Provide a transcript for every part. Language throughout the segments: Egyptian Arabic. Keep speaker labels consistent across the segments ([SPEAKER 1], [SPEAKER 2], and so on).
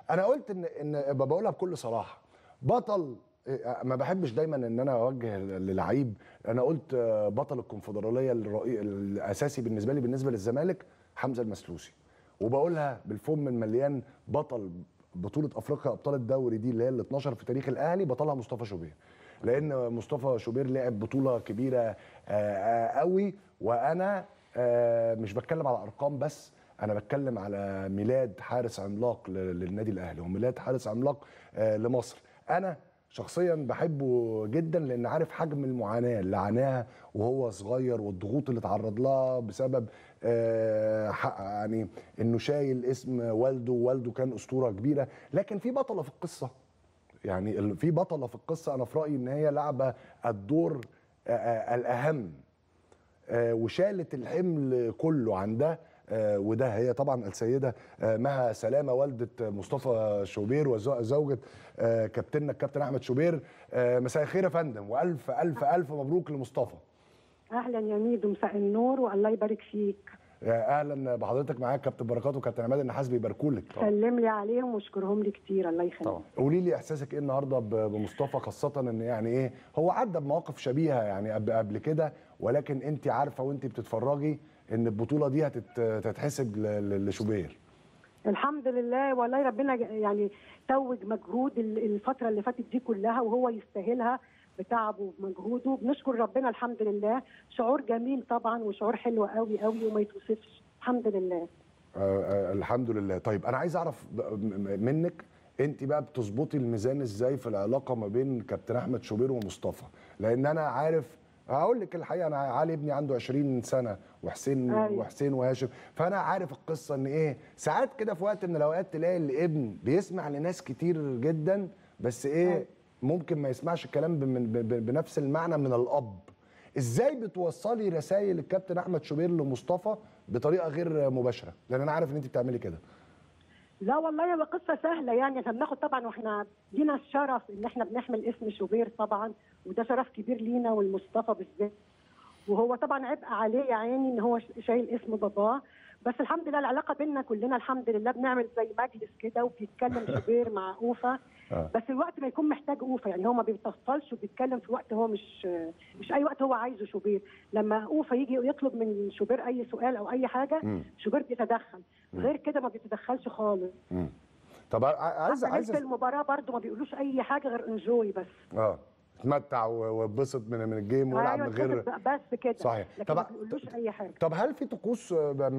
[SPEAKER 1] انا قلت ان ان بقولها بكل صراحه بطل ما بحبش دايما ان انا اوجه للعيب انا قلت بطل الكونفدراليه الرئي... الاساسي بالنسبه لي بالنسبه للزمالك حمزه المسلوسي وبقولها بالفم المليان بطل بطوله افريقيا ابطال الدوري دي اللي هي ال 12 في تاريخ الاهلي بطلها مصطفى شوبير لان مصطفى شوبير لعب بطوله كبيره قوي وانا مش بتكلم على ارقام بس انا بتكلم على ميلاد حارس عملاق للنادي الاهلي وميلاد حارس عملاق لمصر انا شخصيا بحبه جدا لان عارف حجم المعاناه اللي عاناها وهو صغير والضغوط اللي اتعرض لها بسبب آه يعني انه شايل اسم والده ووالده كان اسطوره كبيره لكن في بطله في القصه يعني في بطله في القصه انا في رايي ان هي لعبه الدور آه آه الاهم وشالت الحمل كله عن ده وده هي طبعا السيده مها سلامه والده مصطفى شوبير وزوجة كابتننا الكابتن احمد شوبير مساء الخير يا فندم والف الف الف مبروك لمصطفى
[SPEAKER 2] اهلا يا ميدو مساء النور والله يبارك فيك
[SPEAKER 1] اهلا بحضرتك معاك كابتن بركات وكابتن عماد النحاس بيباركوا لك
[SPEAKER 2] سلم لي عليهم واشكرهم لي كتير الله يخليك
[SPEAKER 1] قولي لي احساسك ايه النهارده بمصطفى خاصه ان يعني ايه هو عدى بمواقف شبيهه يعني قبل كده ولكن انت عارفه وانت بتتفرجي ان البطوله دي هتتحسب لشوبير
[SPEAKER 2] الحمد لله والله ربنا يعني توج مجهود الفتره اللي فاتت دي كلها وهو يستاهلها بتعبه ومجهوده بنشكر ربنا الحمد لله شعور جميل طبعا وشعور حلو قوي قوي وما يتوصفش الحمد لله
[SPEAKER 1] آه آه الحمد لله طيب انا عايز اعرف منك انت بقى بتظبطي الميزان ازاي في العلاقه ما بين كابتن احمد شوبير ومصطفى لان انا عارف هقول لك الحقيقه انا علي ابني عنده 20 سنه وحسين أيوة. وحسين وهاشم فانا عارف القصه ان ايه ساعات كده في وقت من الاوقات تلاقي الابن بيسمع لناس كتير جدا بس ايه أيوة. ممكن ما يسمعش الكلام بنفس المعنى من الاب ازاي بتوصلي رسائل الكابتن احمد شوبير لمصطفى بطريقه غير مباشره لان انا عارف ان انت بتعملي كده
[SPEAKER 2] لا والله هو قصه سهله يعني احنا بناخد طبعا واحنا لينا الشرف ان احنا بنحمل اسم شوبير طبعا وده شرف كبير لينا والمصطفى بالذات وهو طبعا عبء عليه يا عيني ان هو شايل اسم باباه بس الحمد لله العلاقه بيننا كلنا الحمد لله بنعمل زي مجلس كده وبيتكلم شوبير مع اوفا آه. بس الوقت ما يكون محتاج اوفا يعني هو ما بيتصلش وبيتكلم في وقت هو مش مش اي وقت هو عايزه شوبير لما اوفا يجي يطلب من شوبير اي سؤال او اي حاجه م. شوبير بيتدخل م. غير كده ما بيتدخلش خالص
[SPEAKER 1] م. طب عايز
[SPEAKER 2] عايز المباراه برده ما بيقولوش اي حاجه غير انجوي بس
[SPEAKER 1] اه اتمتع واتبسط من من الجيم ويلعب من غير
[SPEAKER 2] بس كده
[SPEAKER 1] صحيح
[SPEAKER 2] لكن ما بيقولوش اي حاجه
[SPEAKER 1] طب هل في طقوس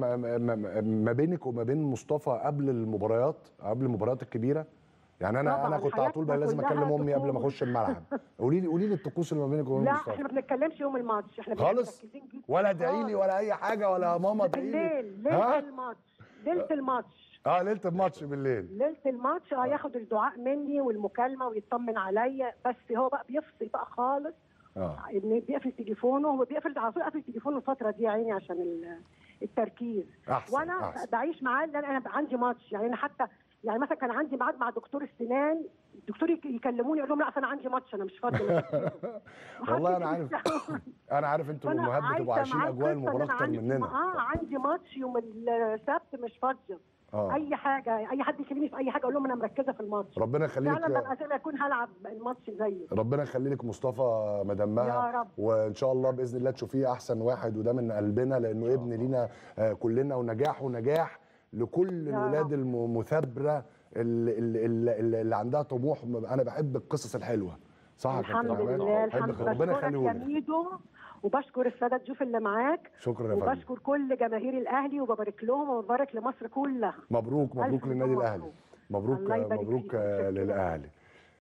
[SPEAKER 1] ما بينك وما بين مصطفى قبل المباريات قبل المباريات الكبيره يعني انا انا كنت على طول بقى لازم اكلم امي قبل ما اخش الملعب قولي لي قولي لي الطقوس اللي ما بينك وبين
[SPEAKER 2] لا
[SPEAKER 1] مصطفى
[SPEAKER 2] احنا ما بنتكلمش يوم الماتش احنا
[SPEAKER 1] خالص ولا ادعي لي ولا اي حاجه ولا ماما ادعي لي
[SPEAKER 2] بالليل ليله الماتش ليله الماتش
[SPEAKER 1] اه ليله الماتش بالليل
[SPEAKER 2] ليله الماتش اه ياخد الدعاء مني والمكالمه ويطمن عليا بس هو بقى بيفصل بقى خالص اه ان بيقفل تليفونه هو بيقفل على طول قافل تليفونه الفتره دي يا عيني عشان التركيز
[SPEAKER 1] أحسن
[SPEAKER 2] وانا
[SPEAKER 1] أحسن.
[SPEAKER 2] بعيش معاه لان انا عندي ماتش يعني انا حتى يعني مثلا كان عندي ميعاد مع دكتور السنان الدكتور يكلموني يقول لهم لا انا عندي ماتش انا مش فاضي
[SPEAKER 1] والله انا عارف انا عارف انتوا الامهات بتبقوا عايشين اجواء المباراه اكتر مننا
[SPEAKER 2] اه عندي ماتش يوم السبت مش فاضيه
[SPEAKER 1] آه.
[SPEAKER 2] اي حاجه اي حد يكلمني في اي حاجه اقول لهم انا مركزه في الماتش
[SPEAKER 1] ربنا يخليك
[SPEAKER 2] فعلا ببقى زي ما اكون هلعب الماتش زيه
[SPEAKER 1] ربنا يخلي لك مصطفى مدمها
[SPEAKER 2] يا رب
[SPEAKER 1] وان شاء الله باذن الله تشوفيه احسن واحد وده من قلبنا لانه ابن لينا آه كلنا ونجاحه نجاح لكل الولاد المثابره اللي, اللي, اللي, اللي عندها طموح انا بحب القصص الحلوه صح
[SPEAKER 2] الحمد لله الحمد لله
[SPEAKER 1] ربنا يخليه
[SPEAKER 2] لك وبشكر الساده الضيوف اللي معاك
[SPEAKER 1] شكرا يا فندم
[SPEAKER 2] وبشكر كل جماهير الاهلي وببارك لهم وببارك لمصر كلها
[SPEAKER 1] مبروك مبروك للنادي الاهلي مبروك مبروك للاهلي